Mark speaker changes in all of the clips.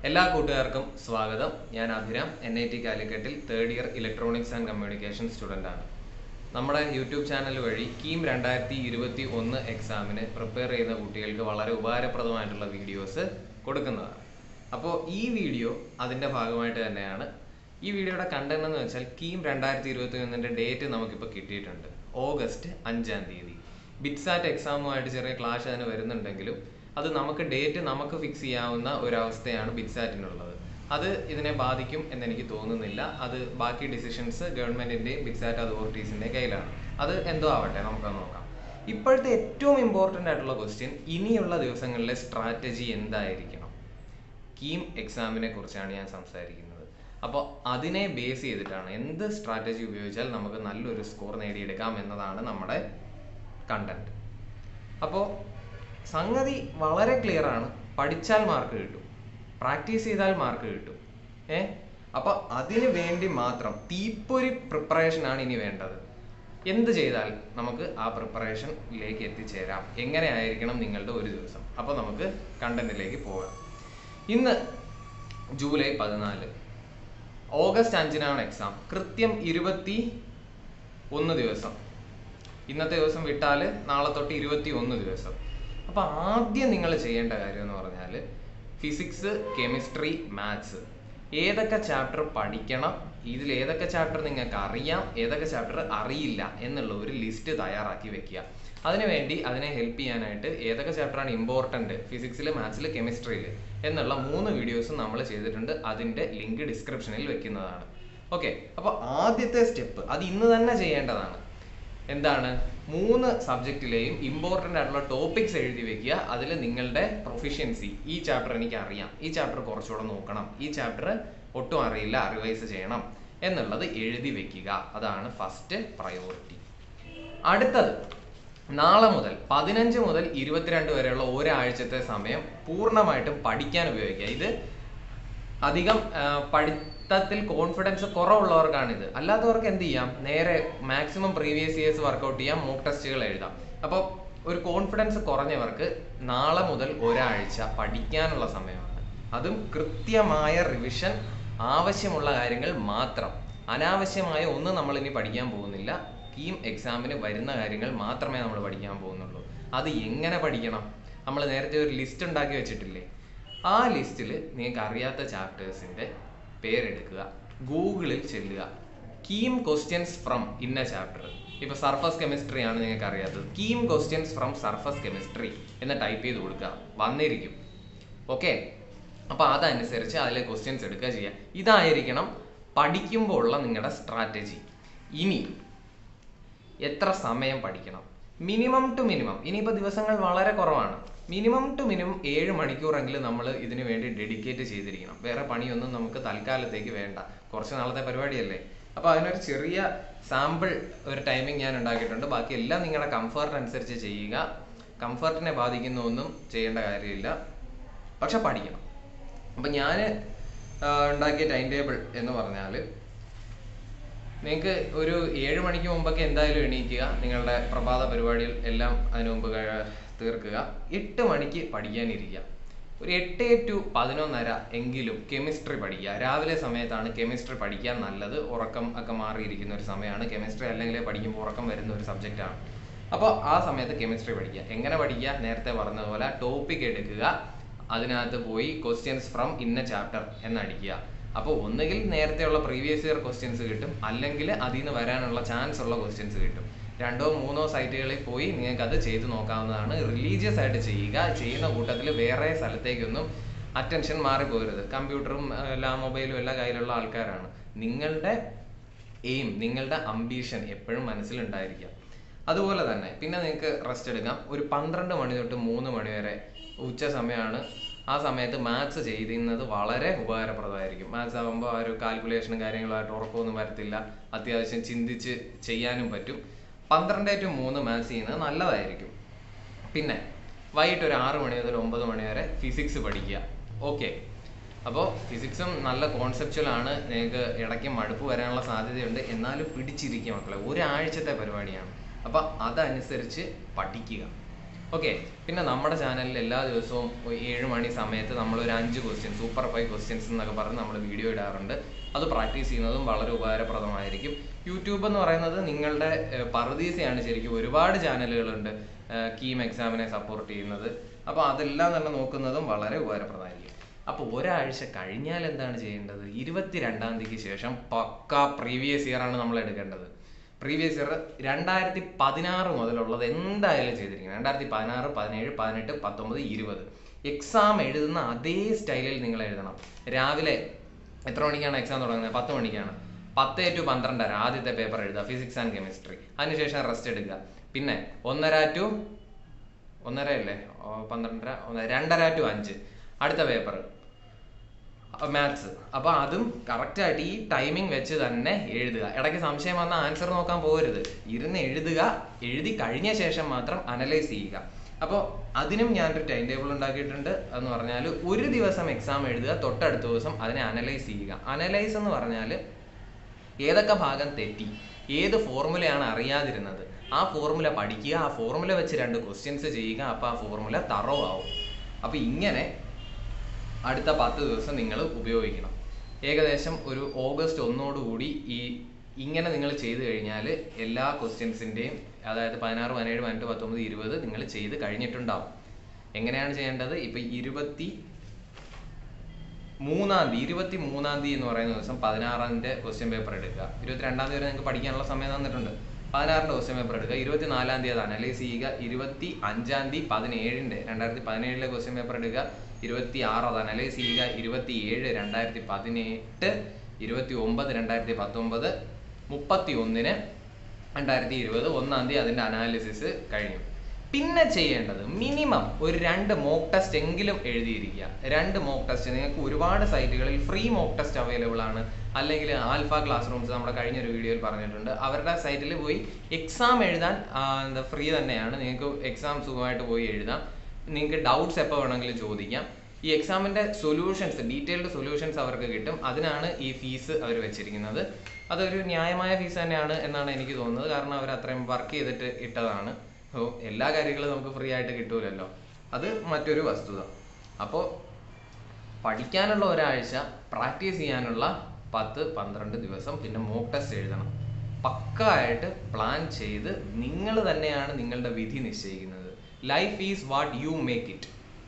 Speaker 1: എല്ലാ കൂട്ടുകാർക്കും സ്വാഗതം ഞാൻ അഭിരാം എൻ ഐ ടി കാലിക്കറ്റിൽ third year electronics and communication student ആണ് നമ്മുടെ യൂട്യൂബ് ചാനൽ വഴി കീം രണ്ടായിരത്തി ഇരുപത്തി ഒന്ന് എക്സാമിന് പ്രിപ്പയർ ചെയ്യുന്ന കുട്ടികൾക്ക് വളരെ ഉപകാരപ്രദമായിട്ടുള്ള വീഡിയോസ് കൊടുക്കുന്നതാണ് അപ്പോൾ ഈ വീഡിയോ അതിൻ്റെ ഭാഗമായിട്ട് തന്നെയാണ് ഈ വീഡിയോയുടെ കണ്ടന്റ് എന്ന് വെച്ചാൽ കീം രണ്ടായിരത്തി ഇരുപത്തി ഒന്നിൻ്റെ ഡേറ്റ് നമുക്കിപ്പോൾ കിട്ടിയിട്ടുണ്ട് ഓഗസ്റ്റ് അഞ്ചാം തീയതി ബിറ്റ്സാറ്റ് എക്സാമുമായിട്ട് ചെറിയ ക്ലാഷ് അതിന് വരുന്നുണ്ടെങ്കിലും അത് നമുക്ക് ഡേറ്റ് നമുക്ക് ഫിക്സ് ചെയ്യാവുന്ന ഒരവസ്ഥയാണ് ബിറ്റ്സാറ്റിനുള്ളത് അത് ഇതിനെ ബാധിക്കും എന്നെനിക്ക് തോന്നുന്നില്ല അത് ബാക്കി ഡിസിഷൻസ് ഗവൺമെന്റിന്റെയും ബിറ്റ്സാറ്റ് അതോറിറ്റീസിന്റെയും കയ്യിലാണ് അത് എന്തോ ആവട്ടെ നമുക്കത് നോക്കാം ഇപ്പോഴത്തെ ഏറ്റവും ഇമ്പോർട്ടൻ്റ് ആയിട്ടുള്ള ക്വസ്റ്റ്യൻ ഇനിയുള്ള ദിവസങ്ങളിലെ സ്ട്രാറ്റജി എന്തായിരിക്കണം കീം എക്സാമിനെ കുറിച്ചാണ് ഞാൻ സംസാരിക്കുന്നത് അപ്പോൾ അതിനെ ബേസ് ചെയ്തിട്ടാണ് എന്ത് സ്ട്രാറ്റജി ഉപയോഗിച്ചാൽ നമുക്ക് നല്ലൊരു സ്കോർ നേടിയെടുക്കാം എന്നതാണ് നമ്മുടെ കണ്ടന്റ് അപ്പോൾ സംഗതി വളരെ ക്ലിയർ ആണ് പഠിച്ചാൽ മാർക്ക് കിട്ടും പ്രാക്ടീസ് ചെയ്താൽ മാർക്ക് കിട്ടും ഏ അപ്പോൾ അതിന് വേണ്ടി മാത്രം തീപ്പൊരി പ്രിപ്പറേഷൻ ആണ് ഇനി വേണ്ടത് എന്ത് ചെയ്താൽ നമുക്ക് ആ പ്രിപ്പറേഷനിലേക്ക് എത്തിച്ചേരാം എങ്ങനെ ആയിരിക്കണം നിങ്ങളുടെ ഒരു ദിവസം അപ്പോൾ നമുക്ക് കണ്ടന്റിലേക്ക് പോകാം ഇന്ന് ജൂലൈ പതിനാല് ഓഗസ്റ്റ് അഞ്ചിനാണ് എക്സാം കൃത്യം ഇരുപത്തി ഒന്ന് ദിവസം ഇന്നത്തെ ദിവസം വിട്ടാൽ നാളെ തൊട്ട് ഇരുപത്തി ഒന്ന് ദിവസം അപ്പൊ ആദ്യം നിങ്ങൾ ചെയ്യേണ്ട കാര്യം എന്ന് പറഞ്ഞാൽ ഫിസിക്സ് കെമിസ്ട്രി മാത്സ് ഏതൊക്കെ ചാപ്റ്റർ പഠിക്കണം ഇതിൽ ഏതൊക്കെ ചാപ്റ്റർ നിങ്ങൾക്ക് അറിയാം ഏതൊക്കെ ചാപ്റ്റർ അറിയില്ല എന്നുള്ള ഒരു ലിസ്റ്റ് തയ്യാറാക്കി വെക്കുക അതിനുവേണ്ടി അതിനെ ഹെൽപ്പ് ചെയ്യാനായിട്ട് ഏതൊക്കെ ചാപ്റ്ററാണ് ഇമ്പോർട്ടൻറ്റ് ഫിസിക്സിൽ മാത്സിൽ കെമിസ്ട്രിയിൽ എന്നുള്ള മൂന്ന് വീഡിയോസ് നമ്മൾ ചെയ്തിട്ടുണ്ട് അതിൻ്റെ ലിങ്ക് ഡിസ്ക്രിപ്ഷനിൽ വെക്കുന്നതാണ് ഓക്കെ അപ്പോൾ ആദ്യത്തെ സ്റ്റെപ്പ് അത് ഇന്ന് തന്നെ ചെയ്യേണ്ടതാണ് എന്താണ് മൂന്ന് സബ്ജക്റ്റിലെയും ഇമ്പോർട്ടൻ്റ് ആയിട്ടുള്ള ടോപ്പിക്സ് എഴുതി വെക്കുക അതിൽ നിങ്ങളുടെ പ്രൊഫിഷ്യൻസി ഈ ചാപ്റ്റർ എനിക്ക് അറിയാം ഈ ചാപ്റ്റർ കുറച്ചുകൂടെ നോക്കണം ഈ ചാപ്റ്റർ ഒട്ടും അറിയില്ല റിവൈസ് ചെയ്യണം എന്നുള്ളത് എഴുതി വെക്കുക അതാണ് ഫസ്റ്റ് പ്രയോറിറ്റി അടുത്തത് നാളെ മുതൽ പതിനഞ്ച് മുതൽ ഇരുപത്തിരണ്ട് വരെയുള്ള ഒരാഴ്ചത്തെ സമയം പൂർണ്ണമായിട്ടും പഠിക്കാൻ ഉപയോഗിക്കുക ഇത് അധികം ആ, പഠിത്തത്തിൽ കോൺഫിഡൻസ് കുറവുള്ളവർക്കാണ് ഇത് അല്ലാത്തവർക്ക് എന്ത് ചെയ്യാം നേരെ മാക്സിമം പ്രീവിയസ് ഇയേഴ്സ് വർക്കൗട്ട് ചെയ്യാം മോക്ക് ടെസ്റ്റുകൾ എഴുതാം അപ്പോൾ ഒരു കോൺഫിഡൻസ് കുറഞ്ഞവർക്ക് നാളെ മുതൽ ഒരാഴ്ച പഠിക്കാനുള്ള സമയമാണ് അതും കൃത്യമായ റിവിഷൻ ആവശ്യമുള്ള കാര്യങ്ങൾ മാത്രം അനാവശ്യമായ ഒന്നും നമ്മൾ ഇനി പഠിക്കാൻ പോകുന്നില്ല കീം എക്സാമിന് വരുന്ന കാര്യങ്ങൾ മാത്രമേ നമ്മൾ പഠിക്കാൻ പോകുന്നുള്ളൂ അത് എങ്ങനെ പഠിക്കണം നമ്മൾ നേരത്തെ ഒരു ലിസ്റ്റ് ഉണ്ടാക്കി വെച്ചിട്ടില്ലേ ആ ലിസ്റ്റിൽ നിങ്ങൾക്ക് അറിയാത്ത ചാപ്റ്റേഴ്സിന്റെ പേരെടുക്കുക ഗൂഗിളിൽ ചെല്ലുക കീം ക്വസ്റ്റ്യൻസ് ഫ്രം ഇന്ന ചാപ്റ്റർ ഇപ്പൊ സർഫസ് കെമിസ്ട്രി ആണ് നിങ്ങൾക്ക് അറിയാത്തത് KEAM questions from surface chemistry എന്ന് ടൈപ്പ് ചെയ്ത് കൊടുക്കുക വന്നിരിക്കും ഓക്കെ അപ്പൊ അതനുസരിച്ച് അതിലെ ക്വസ്റ്റ്യൻസ് എടുക്കുക ചെയ്യുക ഇതായിരിക്കണം പഠിക്കുമ്പോൾ ഉള്ള നിങ്ങളുടെ സ്ട്രാറ്റജി ഇനി എത്ര സമയം പഠിക്കണം മിനിമം ടു മിനിമം ഇനിയിപ്പോൾ ദിവസങ്ങൾ വളരെ കുറവാണ് മിനിമം ടു മിനിമം ഏഴ് മണിക്കൂറെങ്കിലും നമ്മൾ ഇതിനു വേണ്ടി ഡെഡിക്കേറ്റ് ചെയ്തിരിക്കണം വേറെ പണിയൊന്നും നമുക്ക് തൽക്കാലത്തേക്ക് വേണ്ട കുറച്ച് നാളത്തെ പരിപാടിയല്ലേ അപ്പോൾ അതിനൊരു ചെറിയ സാമ്പിൾ ഒരു ടൈമിംഗ് ഞാൻ ഉണ്ടാക്കിയിട്ടുണ്ട് ബാക്കി എല്ലാം നിങ്ങളുടെ കംഫർട്ട് അനുസരിച്ച് ചെയ്യുക കംഫർട്ടിനെ ബാധിക്കുന്ന ഒന്നും ചെയ്യേണ്ട കാര്യമില്ല പക്ഷെ പഠിക്കണം അപ്പം ഞാൻ ഉണ്ടാക്കിയ ടൈം ടേബിൾ എന്ന് പറഞ്ഞാൽ നിങ്ങൾക്ക് ഒരു ഏഴ് മണിക്ക് മുമ്പൊക്കെ എന്തായാലും എണീക്കുക നിങ്ങളുടെ പ്രഭാത പരിപാടികൾ എല്ലാം അതിനു മുമ്പ് കഴി- തീർക്കുക എട്ട് മണിക്ക് പഠിക്കാനിരിക്കുക ഒരു എട്ട് ടു പതിനൊന്നര എങ്കിലും കെമിസ്ട്രി പഠിക്കുക രാവിലെ സമയത്താണ് കെമിസ്ട്രി പഠിക്കാൻ നല്ലത് ഉറക്കം ഒക്കെ മാറിയിരിക്കുന്ന ഒരു സമയമാണ് കെമിസ്ട്രി അല്ലെങ്കിൽ പഠിക്കുമ്പോൾ ഉറക്കം വരുന്ന ഒരു സബ്ജക്റ്റാണ് അപ്പോൾ ആ സമയത്ത് കെമിസ്ട്രി പഠിക്കുക എങ്ങനെ പഠിക്കുക നേരത്തെ പറഞ്ഞതുപോലെ ടോപ്പിക് എടുക്കുക അതിനകത്ത് പോയി ക്വസ്റ്റ്യൻസ് ഫ്രം ഇന്ന ചാപ്റ്റർ എന്നടിക്കുക അപ്പോൾ ഒന്നുകിൽ നേരത്തെയുള്ള പ്രീവിയസ് ഇയർ ക്വസ്റ്റ്യൻസ് കിട്ടും അല്ലെങ്കിൽ അതിൽ നിന്ന് വരാനുള്ള ചാൻസ് ഉള്ള ക്വസ്റ്റ്യൻസ് കിട്ടും രണ്ടോ മൂന്നോ സൈറ്റുകളിൽ പോയി നിങ്ങൾക്ക് അത് ചെയ്ത് നോക്കാവുന്നതാണ് റിലീജിയസ് ആയിട്ട് ചെയ്യുക ചെയ്യുന്ന കൂട്ടത്തിൽ വേറെ സ്ഥലത്തേക്കൊന്നും അറ്റൻഷൻ മാറിപ്പോകരുത് കമ്പ്യൂട്ടറും എല്ലാ മൊബൈലും എല്ലാ കയ്യിലുള്ള ആൾക്കാരാണ് നിങ്ങളുടെ എയിം നിങ്ങളുടെ അംബീഷൻ എപ്പോഴും മനസ്സിലുണ്ടായിരിക്കുക അതുപോലെ തന്നെ പിന്നെ നിങ്ങൾക്ക് റെസ്റ്റ് എടുക്കാം ഒരു പന്ത്രണ്ട് മണി തൊട്ട് മൂന്ന് മണി വരെ ഉച്ച സമയമാണ് ആ സമയത്ത് മാത്സ് ചെയ്യുന്നത് വളരെ ഉപകാരപ്രദമായിരിക്കും മാത്സ് ആകുമ്പോൾ ആ ഒരു കാൽക്കുലേഷനും കാര്യങ്ങളുമായിട്ട് ഉറക്കമൊന്നും വരത്തില്ല അത്യാവശ്യം ചിന്തിച്ച് ചെയ്യാനും പറ്റും പന്ത്രണ്ട് ടു മൂന്ന് മാത്സ് ചെയ്യുന്നത് നല്ലതായിരിക്കും പിന്നെ വൈകിട്ട് ഒരു ആറ് മണി മുതൽ ഒമ്പത് മണി വരെ ഫിസിക്സ് പഠിക്കുക ഓക്കെ അപ്പോൾ ഫിസിക്സും നല്ല കോൺസെപ്ച്വൽ ആണ് നിങ്ങൾക്ക് ഇടയ്ക്ക് മടുപ്പ് വരാനുള്ള സാധ്യതയുണ്ട് എന്നാലും പിടിച്ചിരിക്കുക മക്കളെ ഒരാഴ്ചത്തെ പരിപാടിയാണ് അപ്പോൾ അതനുസരിച്ച് പഠിക്കുക ഓക്കെ പിന്നെ നമ്മുടെ ചാനലിൽ എല്ലാ ദിവസവും ഒരു ഏഴ് മണി സമയത്ത് നമ്മൾ ഒരു അഞ്ച് ക്വസ്റ്റ്യൻ സൂപ്പർ ഫൈവ് ക്വസ്റ്റ്യൻസ് എന്നൊക്കെ പറഞ്ഞ് നമ്മൾ വീഡിയോ ഇടാറുണ്ട് അത് പ്രാക്ടീസ് ചെയ്യുന്നതും വളരെ ഉപകാരപ്രദമായിരിക്കും യൂട്യൂബ് എന്ന് പറയുന്നത് നിങ്ങളുടെ ഏർ, പറുദീസയാണ് ശരിക്കും ഒരുപാട് ചാനലുകളുണ്ട് കീം എക്സാമിനെ സപ്പോർട്ട് ചെയ്യുന്നത് അപ്പോൾ അതെല്ലാം തന്നെ നോക്കുന്നതും വളരെ ഉപകാരപ്രദമായിരിക്കും അപ്പോൾ ഒരാഴ്ച കഴിഞ്ഞാൽ എന്താണ് ചെയ്യേണ്ടത് ഇരുപത്തിരണ്ടാം തീയതിക്ക് ശേഷം പക്ക പ്രീവിയസ് ഇയർ ആണ് നമ്മൾ എടുക്കേണ്ടത് പ്രീവിയസ് ഇയർ രണ്ടായിരത്തി പതിനാറ് മുതലുള്ളത് എന്തായാലും ചെയ്തിരിക്കണം രണ്ടായിരത്തി പതിനാറ് പതിനേഴ് പതിനെട്ട് പത്തൊമ്പത് ഇരുപത് എക്സാം എഴുതുന്ന അതേ സ്റ്റൈലിൽ നിങ്ങൾ എഴുതണം രാവിലെ എത്ര മണിക്കാണ് എക്സാം തുടങ്ങുന്നത് പത്ത് മണിക്കാണ് പത്ത് ടു പന്ത്രണ്ടര ആദ്യത്തെ പേപ്പർ എഴുതുക ഫിസിക്സ് ആൻഡ് കെമിസ്ട്രി അതിനുശേഷം റെസ്റ്റ് എടുക്കുക പിന്നെ ഒന്നര ടു ഒന്നര അല്ലേ ഓ, പന്ത്രണ്ടര ഒന്ന് രണ്ടര ടു അഞ്ച് അടുത്ത പേപ്പർ മാത്സ് അപ്പൊ അതും കറക്റ്റ് ആയിട്ട് ഈ ടൈമിംഗ് വെച്ച് തന്നെ എഴുതുക ഇടയ്ക്ക് സംശയം വന്ന ആൻസർ നോക്കാൻ പോകരുത് ഇരുന്ന് എഴുതുക എഴുതി കഴിഞ്ഞ ശേഷം മാത്രം അനലൈസ് ചെയ്യുക അപ്പോൾ അതിനും ഞാനൊരു ടൈം ടേബിൾ ഉണ്ടാക്കിയിട്ടുണ്ട് എന്ന് പറഞ്ഞാൽ ഒരു ദിവസം എക്സാം എഴുതുക തൊട്ടടുത്ത ദിവസം അതിനെ അനലൈസ് ചെയ്യുക അനലൈസ് എന്ന് പറഞ്ഞാൽ ഏതൊക്കെ ഭാഗം തെറ്റി ഏത് ഫോർമുലയാണ് അറിയാതിരുന്നത് ആ ഫോർമുല പഠിക്കുക ആ ഫോർമുല വെച്ച് രണ്ട് ക്വസ്റ്റ്യൻസ് ചെയ്യുക അപ്പോൾ ആ ഫോർമുല തറോ ആവും അപ്പോൾ ഇങ്ങനെ അടുത്ത പത്ത് ദിവസം നിങ്ങൾ ഉപയോഗിക്കണം ഏകദേശം ഒരു ഓഗസ്റ്റ് ഒന്നോടുകൂടി ഈ ഇങ്ങനെ നിങ്ങൾ ചെയ്തു കഴിഞ്ഞാൽ എല്ലാ ക്വസ്റ്റ്യൻസിൻ്റെയും അതായത് പതിനാറ് പതിനേഴ് പതിനെട്ട് പത്തൊമ്പത് ഇരുപത് നിങ്ങൾ ചെയ്ത് കഴിഞ്ഞിട്ടുണ്ടാവും എങ്ങനെയാണ് ചെയ്യേണ്ടത് ഇപ്പം ഇരുപത്തി മൂന്നാം തീയതി ഇരുപത്തി മൂന്നാം തീയതി എന്ന് പറയുന്ന ദിവസം പതിനാറാന്റെ ക്വസ്റ്റ്യൻ പേപ്പർ എടുക്കുക ഇരുപത്തിരണ്ടാം തീയതി വരെ നിങ്ങൾക്ക് പഠിക്കാനുള്ള സമയം തന്നിട്ടുണ്ട് പതിനാറിന്റെ ക്വസ്റ്റ്യൻ പേപ്പർ എടുക്കുക ഇരുപത്തിനാലാം തീയതി അത് അനലൈസ് ചെയ്യുക ഇരുപത്തി അഞ്ചാം തീയതി പതിനേഴിന്റെ രണ്ടായിരത്തി പതിനേഴിലെ ക്വസ്റ്റ്യൻ പേപ്പർ എടുക്കുക ഇരുപത്തി ആറ് അത് അനലൈസ് ചെയ്യുക ഇരുപത്തി ഏഴ് രണ്ടായിരത്തി പതിനെട്ട് ഇരുപത്തി ഒമ്പത് രണ്ടായിരത്തി പത്തൊമ്പത് മുപ്പത്തി ഒന്നിന് രണ്ടായിരത്തി ഇരുപത് ഒന്നാം തീയതി അതിന്റെ അനാലിസിസ് കഴിഞ്ഞു പിന്നെ ചെയ്യേണ്ടത് മിനിമം ഒരു രണ്ട് മോക്ക് ടെസ്റ്റ് എങ്കിലും എഴുതിയിരിക്കുക രണ്ട് മോക്ക് ടെസ്റ്റ് നിങ്ങൾക്ക് ഒരുപാട് സൈറ്റുകളിൽ ഫ്രീ മോക്ക് ടെസ്റ്റ് അവൈലബിൾ ആണ് അല്ലെങ്കിൽ ആൽഫ ക്ലാസ് റൂംസ് നമ്മുടെ കഴിഞ്ഞ ഒരു വീഡിയോയിൽ പറഞ്ഞിട്ടുണ്ട് അവരുടെ സൈറ്റിൽ പോയി എക്സാം എഴുതാൻ ആ, എന്താ ഫ്രീ തന്നെയാണ് നിങ്ങൾക്ക് എക്സാം സുഖമായിട്ട് പോയി എഴുതാം നിങ്ങൾക്ക് ഡൗട്ട്സ് എപ്പോൾ വേണമെങ്കിലും ചോദിക്കാം ഈ എക്സാമിന്റെ സൊല്യൂഷൻസ് ഡീറ്റെയിൽഡ് സൊല്യൂഷൻസ് അവർക്ക് കിട്ടും അതിനാണ് ഈ ഫീസ് അവർ വെച്ചിരിക്കുന്നത് അതൊരു ന്യായമായ ഫീസ് തന്നെയാണ് എന്നാണ് എനിക്ക് തോന്നുന്നത് കാരണം അവർ അത്രയും വർക്ക് ചെയ്തിട്ട് ഇട്ടതാണ് അപ്പോൾ എല്ലാ കാര്യങ്ങളും നമുക്ക് ഫ്രീ ആയിട്ട് കിട്ടൂലല്ലോ അത് മറ്റൊരു വസ്തുത അപ്പോൾ പഠിക്കാനുള്ള ഒരാഴ്ച പ്രാക്ടീസ് ചെയ്യാനുള്ള പത്ത് പന്ത്രണ്ട് ദിവസം പിന്നെ മോക്ക് ടെസ്റ്റ് എഴുതണം പക്കായിട്ട് പ്ലാൻ ചെയ്ത് നിങ്ങൾ തന്നെയാണ് നിങ്ങളുടെ വിധി നിശ്ചയിക്കുന്നത് life is what you make it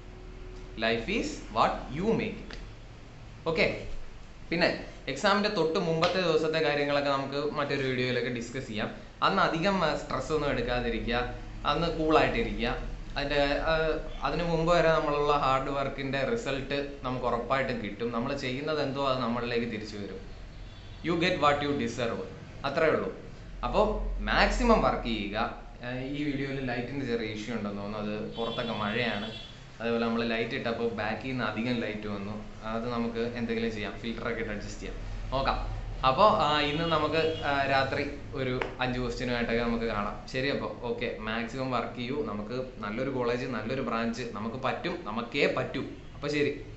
Speaker 1: life is what you make it okay പിന്നെ എക്സാമിന്റെ തൊട്ട് മുമ്പത്തെ ദിവസത്തെ കാര്യങ്ങളൊക്കെ നമുക്ക് മറ്റൊരു വീഡിയോയിലൊക്കെ ഡിസ്കസ് ചെയ്യാം അന്ന് അധികം സ്ട്രെസ് ഒന്നും എടുക്കാതിരിക്കുക അന്ന് കൂളായിട്ടിരിക്കുക അതിന്റെ ആ, അതിന് മുമ്പ് വരെ നമ്മളുള്ള ഹാർഡ് വർക്കിന്റെ റിസൾട്ട് നമുക്ക് ഉറപ്പായിട്ടും കിട്ടും നമ്മൾ ചെയ്യുന്നത് എന്തോ അത് നമ്മളിലേക്ക് തിരിച്ചു വരും you get what you deserve അത്രേ ഉള്ളൂ അപ്പോൾ മാക്സിമം വർക്ക് ചെയ്യുക ഏർ ഈ വീഡിയോയിൽ ലൈറ്റിന്റെ ചെറിയ ഇഷ്യൂ ഉണ്ടെന്ന് തോന്നുന്നു അത് പുറത്തൊക്കെ മഴയാണ് അതേപോലെ നമ്മൾ ലൈറ്റ് ഇട്ടപ്പോൾ ബാക്കിൽ നിന്ന് അധികം ലൈറ്റ് വന്നു അത് നമുക്ക് എന്തെങ്കിലും ചെയ്യാം ഫിൽറ്റർ ഒക്കെ ഇട്ട് അഡ്ജസ്റ്റ് ചെയ്യാം നോക്കാം അപ്പോൾ ഇന്ന് നമുക്ക് ആ, രാത്രി ഒരു അഞ്ച് ക്വസ്റ്റ്യനുമായിട്ടൊക്കെ നമുക്ക് കാണാം ശരി അപ്പോൾ ഓക്കെ മാക്സിമം വർക്ക് ചെയ്യൂ നമുക്ക് നല്ലൊരു കോളേജ് നല്ലൊരു ബ്രാഞ്ച് നമുക്ക് പറ്റും നമുക്കേ പറ്റൂ അപ്പോൾ ശരി